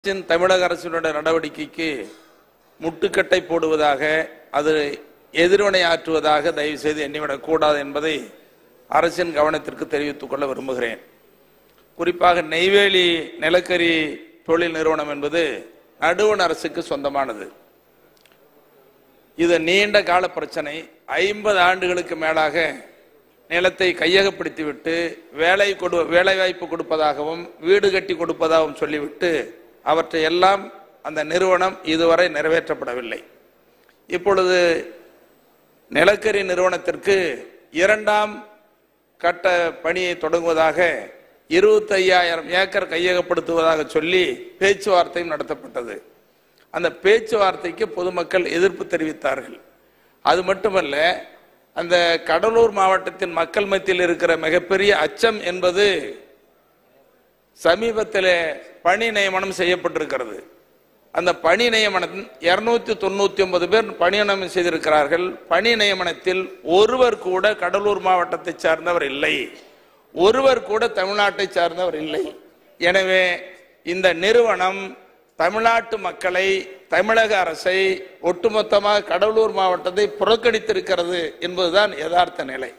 அரசின் தமிழக அரசினுடைய நடவடிக்கைக்கு முட்டுக்கட்டை போடுவதாக அது எதிர்வினை ஆற்றுவதாக தயவு செய்து எண்ணிவிடக் கூடாது என்பதை அரசின் கவனத்திற்கு தெரிவித்துக் கொள்ள விரும்புகிறேன் குறிப்பாக நெய்வேலி நிலக்கரி தொழில் நிறுவனம் என்பது நடுவண் அரசுக்கு சொந்தமானது இது நீண்ட கால பிரச்சனை ஐம்பது ஆண்டுகளுக்கு மேலாக நிலத்தை கையகப்படுத்திவிட்டு வேலை கொடு வேலை வாய்ப்பு கொடுப்பதாகவும் வீடு கட்டி கொடுப்பதாகவும் சொல்லிவிட்டு அவற்றை எல்லாம் அந்த நிறுவனம் இதுவரை நிறைவேற்றப்படவில்லை இப்பொழுது நிலக்கரி நிறுவனத்திற்கு இரண்டாம் கட்ட பணியை தொடங்குவதாக இருபத்தி ஐயாயிரம் ஏக்கர் கையகப்படுத்துவதாக சொல்லி பேச்சுவார்த்தையும் நடத்தப்பட்டது அந்த பேச்சுவார்த்தைக்கு பொதுமக்கள் எதிர்ப்பு தெரிவித்தார்கள் அது மட்டுமல்ல அந்த கடலூர் மாவட்டத்தின் மக்கள் மத்தியில் இருக்கிற மிகப்பெரிய அச்சம் என்பது சமீபத்தில் பணி நியமனம் செய்யப்பட்டிருக்கிறது அந்த பணி நியமனம் இருநூத்தி தொண்ணூத்தி ஒன்பது பேர் பணி நியமனம் செய்திருக்கிறார்கள் பணி நியமனத்தில் ஒருவர் கூட கடலூர் மாவட்டத்தை சார்ந்தவர் இல்லை ஒருவர் கூட தமிழ்நாட்டை சார்ந்தவர் இல்லை எனவே இந்த நிறுவனம் தமிழ்நாட்டு மக்களை தமிழக அரசை ஒட்டுமொத்தமாக கடலூர் மாவட்டத்தை புறக்கணித்திருக்கிறது என்பதுதான் யதார்த்த நிலை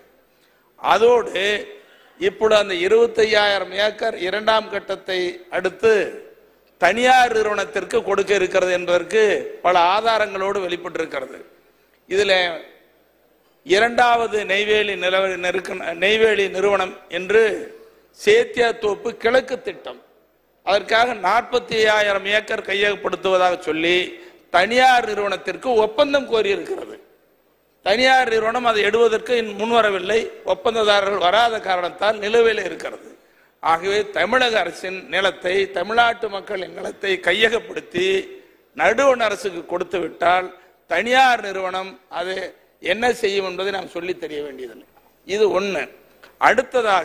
அதோடு இப்பொழுது அந்த இருபத்தையாயிரம் ஏக்கர் இரண்டாம் கட்டத்தை அடுத்து தனியார் நிறுவனத்திற்கு கொடுக்க இருக்கிறது என்பதற்கு பல ஆதாரங்களோடு வெளிப்பட்டிருக்கிறது இதுல இரண்டாவது நெய்வேலி நிலவரி நெருக்க நெய்வேலி நிறுவனம் என்று சேத்தியாத்தோப்பு கிழக்கு திட்டம் அதற்காக நாற்பத்தி ஐயாயிரம் ஏக்கர் கையகப்படுத்துவதாக சொல்லி தனியார் நிறுவனத்திற்கு ஒப்பந்தம் கோரியிருக்கிறது தனியார் நிறுவனம் அதை எடுவதற்கு இன்னும் முன்வரவில்லை ஒப்பந்ததாரர்கள் வராத காரணத்தால் நிலுவையில் இருக்கிறது ஆகவே தமிழக அரசின் நிலத்தை தமிழ்நாட்டு மக்களின் நிலத்தை கையகப்படுத்தி நடுவண் அரசுக்கு கொடுத்து விட்டால் தனியார் நிறுவனம் அது என்ன செய்யும் என்பதை நாம் சொல்லி தெரிய வேண்டியதில்லை இது ஒண்ணு அடுத்ததாக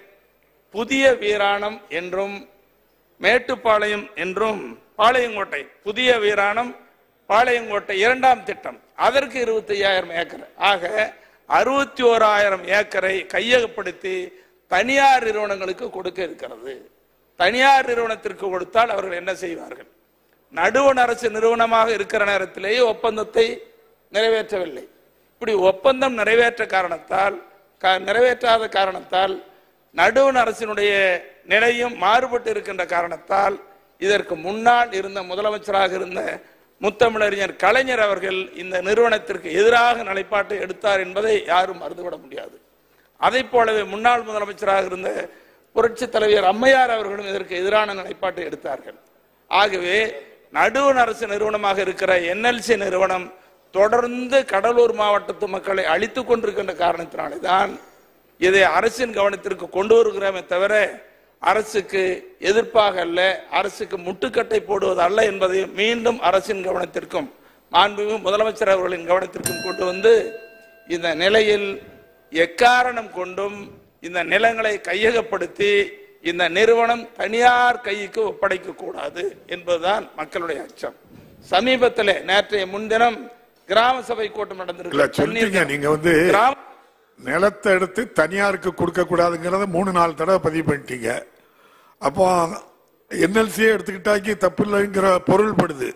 புதிய வீராணம் என்றும் மேட்டுப்பாளையம் என்றும் பாளையங்கோட்டை புதிய வீராணம் பாளையங்கோட்டை இரண்டாம் திட்டம் அதற்கு இருபத்தி ஐயாயிரம் ஏக்கர் ஆக அறுபத்தி ஓராயிரம் ஏக்கரை கையகப்படுத்தி தனியார் நிறுவனங்களுக்கு கொடுக்க இருக்கிறது தனியார் நிறுவனத்திற்கு கொடுத்தால் அவர்கள் என்ன செய்வார்கள் நடுவண் அரசு நிறுவனமாக இருக்கிற நேரத்திலேயே ஒப்பந்தத்தை நிறைவேற்றவில்லை இப்படி ஒப்பந்தம் நிறைவேற்ற காரணத்தால் க- நிறைவேற்றாத காரணத்தால் நடுவண் அரசினுடைய நிலையும் மாறுபட்டு இருக்கின்ற காரணத்தால் இதற்கு முன்னால் இருந்த முதலமைச்சராக இருந்த முத்தமிழறிஞர் கலைஞர் அவர்கள் இந்த நிறுவனத்திற்கு எதிராக நிலைப்பாட்டை எடுத்தார் என்பதை யாரும் மறந்துவிட முடியாது அதை போலவே முன்னாள் முதலமைச்சராக இருந்த புரட்சி தலைவர் அம்மையார் அவர்களும் இதற்கு எதிரான நிலைப்பாட்டை எடுத்தார்கள் ஆகவே நடுவண் அரசு நிறுவனமாக இருக்கிற என்எல்சி நிறுவனம் தொடர்ந்து கடலூர் மாவட்டத்து மக்களை அழித்துக் கொண்டிருக்கின்ற காரணத்தினாலே தான் இதை அரசின் கவனத்திற்கு கொண்டு வருகிறோமே தவிர அரசுக்கு எதிர்ப்பாக அல்ல அரசுக்கு முட்டுக்கட்டை போடுவது அல்ல என்பதை மீண்டும் அரசின் கவனத்திற்கும் மாண்புமிகு முதலமைச்சர் அவர்களின் கவனத்திற்கும் கொண்டு வந்து இந்த நிலையில் எக்காரணம் கொண்டும் இந்த நிலங்களை கையகப்படுத்தி இந்த நிறுவனம் தனியார் கைக்கு ஒப்படைக்க கூடாது என்பதுதான் மக்களுடைய அச்சம் சமீபத்தில் நேற்றைய முன்தினம் கிராம சபை கூட்டம் இல்ல நடந்திருக்கு சொல்லிட்டீங்க நீங்க வந்து கிராம நிலத்தை எடுத்து தனியாருக்கு கொடுக்க கூடாதுங்கிறத மூணு நாலு தடவை பதிவு பண்ணிட்டீங்க அப்போ என்எல்சியே எடுத்துக்கிட்டாக்கி தப்பு இல்லைங்கிற பொருள் படுது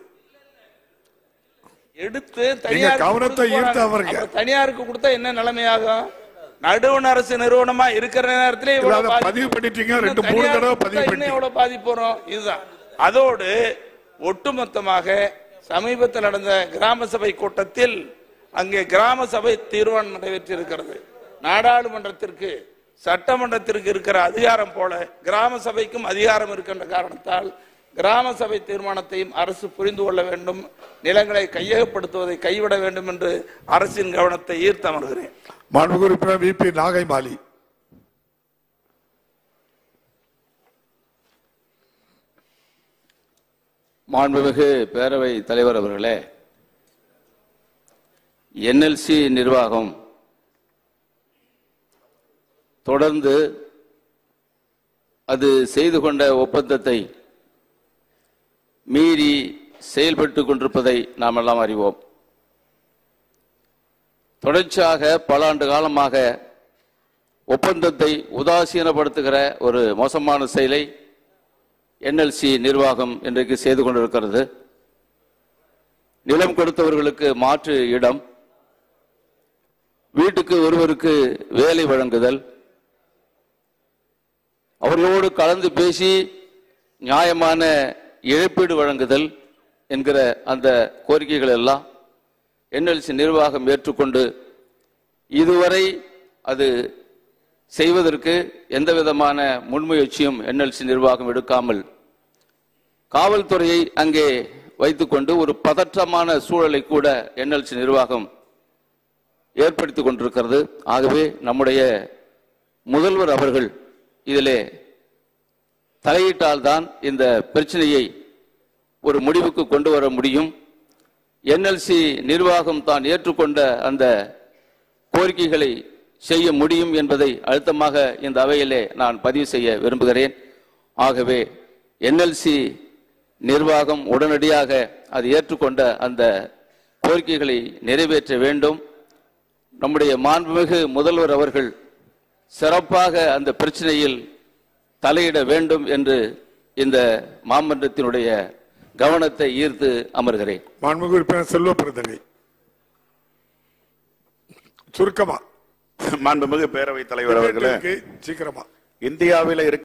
எடுத்து தனியாருக்கு கவனத்தை கொடுக்க ஈர்த்து போறாங்க. அவருங்க. அப்புறம் தனியாருக்கு கொடுத்தா என்ன நிலைமையாகும் நடுவண் அரசு நிறுவனமா இருக்கிற நேரத்திலே இல்ல, இவ்வளவு அதை பாதிப்பு. பதிவு பண்ணிட்டீங்க இன்னும் ரெண்டு மூணு தனியாருக்கு தடவை கொடுத்தா பதிவு இன்னும் பண்ணிட்டீங்க எவ்வளவு பாதிப்பு வரும் இதுதான் அதோடு ஒட்டுமொத்தமாக சமீபத்தில் நடந்த கிராம சபை கூட்டத்தில் அங்கே கிராம சபை தீர்மானம் நிறைவேற்றியிருக்கிறது நாடாளுமன்றத்திற்கு சட்டமன்றத்திற்கு இருக்கிற அதிகாரம் போல கிராம சபைக்கும் அதிகாரம் இருக்கின்ற காரணத்தால் கிராம சபை தீர்மானத்தையும் அரசு புரிந்து கொள்ள வேண்டும் நிலங்களை கையகப்படுத்துவதை கைவிட வேண்டும் என்று அரசின் கவனத்தை ஈர்த்தமர்கிறேன் மாண்புமிகு உறுப்பினர் வி பி நாகை மாலி மாண்புமிகு பேரவை தலைவர் அவர்களே என்எல்சி நிர்வாகம் தொடர்ந்து அது செய்து கொண்ட ஒப்பந்தத்தை மீறி செயல்பட்டு கொண்டிருப்பதை நாம் எல்லாம் அறிவோம் தொடர்ச்சியாக பல ஆண்டு காலமாக ஒப்பந்தத்தை உதாசீனப்படுத்துகிற ஒரு மோசமான செயலை என்எல்சி நிர்வாகம் இன்றைக்கு செய்து கொண்டிருக்கிறது நிலம் கொடுத்தவர்களுக்கு மாற்று இடம் வீட்டுக்கு ஒருவருக்கு வேலை வழங்குதல் அவர்களோடு கலந்து பேசி நியாயமான இழப்பீடு வழங்குதல் என்கிற அந்த கோரிக்கைகள் எல்லாம் என்எல்சி நிர்வாகம் ஏற்றுக்கொண்டு இதுவரை அது செய்வதற்கு எந்த விதமான முன்முயற்சியும் என்எல்சி நிர்வாகம் எடுக்காமல் காவல்துறையை அங்கே வைத்துக்கொண்டு ஒரு பதற்றமான சூழலை கூட என்எல்சி நிர்வாகம் ஏற்படுத்திக் கொண்டிருக்கிறது ஆகவே நம்முடைய முதல்வர் அவர்கள் இதிலே தலையிட்டால்தான் இந்த பிரச்சனையை ஒரு முடிவுக்கு கொண்டு வர முடியும் என்எல்சி நிர்வாகம் தான் ஏற்றுக்கொண்ட அந்த கோரிக்கைகளை செய்ய முடியும் என்பதை அழுத்தமாக இந்த அவையிலே நான் பதிவு செய்ய விரும்புகிறேன் ஆகவே என்எல்சி நிர்வாகம் உடனடியாக அது ஏற்றுக்கொண்ட அந்த கோரிக்கைகளை நிறைவேற்ற வேண்டும் நம்முடைய மாண்புமிகு முதல்வர் அவர்கள் சிறப்பாக அந்த பிரச்சனையில் தலையிட வேண்டும் என்று இந்த மாமன்றத்தினுடைய கவனத்தை ஈர்த்து அமர்கிறேன் மாண்புமிகு உறுப்பினர் செல்வ பிரதனை சுருக்கமா மாண்புமிகு பேரவைத் தலைவர் அவர்களே இருக்கு, சீக்கிரமா இந்தியாவில் இருக்க